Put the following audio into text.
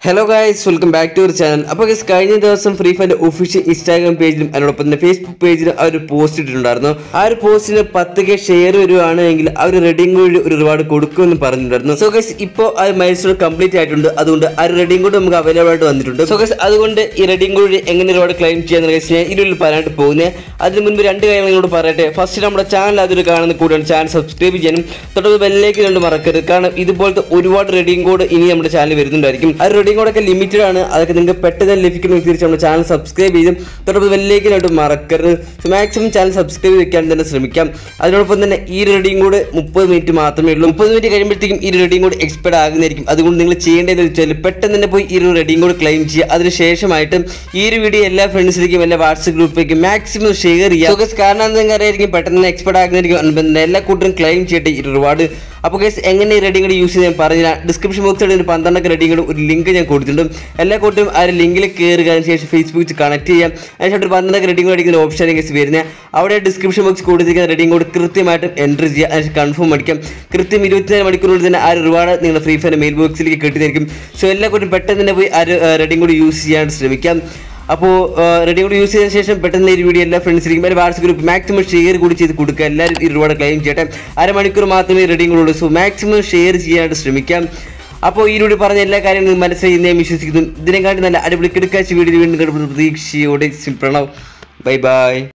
hello guys welcome back to our channel അപ്പോൾ guys കഴിഞ്ഞ ദിവസം ഫ്രീ ഫയറിന്റെ ഒഫീഷ്യൽ ഇൻസ്റ്റാഗ്രാം പേജിലും അതിനോടൊപ്പം തന്നെ ഫേസ്ബുക്ക് പേജിലും അവർ ഒരു പോസ്റ്റ് ഇട്ടിട്ടുണ്ടായിരുന്നു ആ ഒരു പോസ്റ്റിന് പത്ത് കെ ഷെയർ വരുവാണെങ്കിൽ അവർ റെഡിങ് വഴി ഒരു റിവാർഡ് കൊടുക്കുമെന്ന് പറഞ്ഞിട്ടുണ്ടായിരുന്നു സോ ഗൈസ് ഇപ്പോൾ ആ മൈൽ സ്റ്റോൺ കംപ്ലീറ്റ് ആയിട്ടുണ്ട് അതുകൊണ്ട് ആ ഒരു റെഡിങ് കോഡ് നമുക്ക് അവൈലബിൾ ആയിട്ട് വന്നിട്ടുണ്ട് സോ ഗൈസ് അതുകൊണ്ട് ഈ റെഡിങ് കോഡ് എങ്ങനെ റിവാർഡ് ക്ലെയിം ചെയ്യാന്ന് ഗൈസ് ഞാൻ ഇരുവിൽ പറയാനായിട്ട് പോകുന്നത് അതിന് മുൻപ് രണ്ട് കാര്യങ്ങൾ നിങ്ങളോട് പറയട്ടെ ഫസ്റ്റ് നമ്മുടെ ചാനൽ അതൊരു കാണുന്ന കൂടെയാണ് ചാനൽ സബ്സ്ക്രൈബ് ചെയ്യാനും തൊട്ടത് ബെല്ലിലേക്ക് രണ്ട് മറക്കരുത് കാരണം ഇതുപോലത്തെ ഒരുപാട് റെഡിങ് കോഡ് ഇനി നമ്മുടെ ചാനൽ വരുന്നുണ്ടായിരിക്കും ആ റെഡിങ് കോഡൊക്കെ ലിമിറ്റഡ് ആണ് അതൊക്കെ നിങ്ങൾക്ക് പെട്ടെന്ന് ലഭിക്കണമെങ്കിൽ തിരിച്ച് നമ്മുടെ ചാനൽ സബ്സ്ക്രൈബ് ചെയ്തും തൊട്ടത് ബെല്ലിലേക്ക് രണ്ട് മറക്കരുത് സോ മാക്സിമം ചാനൽ സബ്സ്ക്രൈബ് വെക്കാൻ തന്നെ ശ്രമിക്കാം അതിനോടൊപ്പം തന്നെ ഈ റെഡിങ് കോഡ് മുപ്പത് മിനിറ്റ് മാത്രമേ ഉള്ളൂ മുപ്പത് മിനിറ്റ് കഴിയുമ്പോഴത്തേക്കും ഈ റെഡിങ് കോഡ് എക്സ്പയർഡ് ആകുന്നതായിരിക്കും അതുകൊണ്ട് നിങ്ങൾ ചെയ്യേണ്ടതെന്ന് വെച്ചാൽ പെട്ടെന്ന് തന്നെ പോയി ഈ ഒരു റെഡിങ് കോഡ് ക്ലെയിം ചെയ്യുക അതിനുശേഷമായിട്ട് ഈ ഒരു വീഡിയോ എല്ലാ ഫ്രണ്ട്സിലേക്കും എല്ലാ വാട്സപ്പ് ഗ്രൂപ്പിലേക്കും മാക്സിമം ഷെയർ ചെയ്യുക So guys, കാരണം നിങ്ങൾക്ക് അറിയായിരിക്കും പെട്ടെന്ന് തന്നെ എക്സ്പെർട്ട് ആകുന്നതായിരിക്കും അതുകൊണ്ട് തന്നെ എല്ലാ കൂട്ടരും ക്ലെയിം ചെയ്യട്ടെ ഈ റിവാർഡ് അപ്പോൾ ഗൈസ് എങ്ങനെ ഈ റെഡിങ് യൂസ് ചെയ്യാൻ ഞാൻ പറഞ്ഞില്ല ഡിസ്ക്രിപ്ഷൻ ബോക്സിൽ ഒരു പന്ത്രണ്ടൊക്കെ റെഡിങ് ഒരു ലിങ്ക് ഞാൻ കൊടുത്തിട്ടുണ്ട് എല്ലാ കൂട്ടരും ആ ഒരു ലിങ്കിൽ കയറുക അതിനുശേഷം ഫേസ്ബുക്ക് കണക്ട് ചെയ്യാം അതിനുശേഷം ഒരു പന്ത്രണ്ടൊക്കെ റെഡിങ് അടിക്കുന്ന ഓപ്ഷൻ ഗൈസ് വരുന്നത് അവിടെ ഡിസ്ക്രിപ്ഷൻ ബോക്സ് കൊടുത്തിരിക്കുന്ന റെഡിങ് കോഡ് കൃത്യമായിട്ട് എൻ്റർ ചെയ്യുക അതിനുശേഷം കൺഫേം അടിക്കാം കൃത്യം ഇരുപത്തിനാല് മണിക്കൂറിനുള്ളിൽ തന്നെ ആ ഒരു റിവാർഡ് നിങ്ങളുടെ ഫ്രീ ഫയർ മെയിൽ ബോക്സിലേക്ക് കിട്ടുന്നതായിരിക്കും സോ എല്ലാ കൂട്ടരും പെട്ടെന്ന് തന്നെ പോയി ആ ഒരു റെഡിങ് കോഡ് യൂസ് ചെയ്യാൻ ശ്രമിക്കാം അപ്പോൾ റെഡി കൂടി യൂസ് ചെയ്തതിന് ശേഷം പെട്ടെന്ന് ഈ വീഡിയോ എല്ലാ ഫ്രണ്ട്സിലേക്കും ഒരു വാട്സ്ആപ്പ് ഗ്രൂപ്പ് മാക്സിമം ഷെയർ കൂടി ചെയ്ത് കൊടുക്കുക എല്ലാവരും ഈ ഒരുപാട് ക്ലെയിം ചെയ്യട്ടെ അരമണിക്കൂർ മാത്രമേ റെഡിയും കൂടെ ഉള്ളൂ സോ മാക്സിമം ഷെയർ ചെയ്യാനായിട്ട് ശ്രമിക്കാം അപ്പോൾ ഈ വീഡിയോ പറഞ്ഞ എല്ലാ കാര്യങ്ങളും മനസ്സിലായി ഞാൻ വിശ്വസിക്കുന്നു ഇതിനെക്കാട്ടി നല്ല അടിപൊളി കിടക്കാച്ച വീഡിയോ വീണ്ടും കണ്ടുപിടിക്കുന്ന പ്രതീക്ഷയോടെ പ്രണവ് ബൈ ബൈ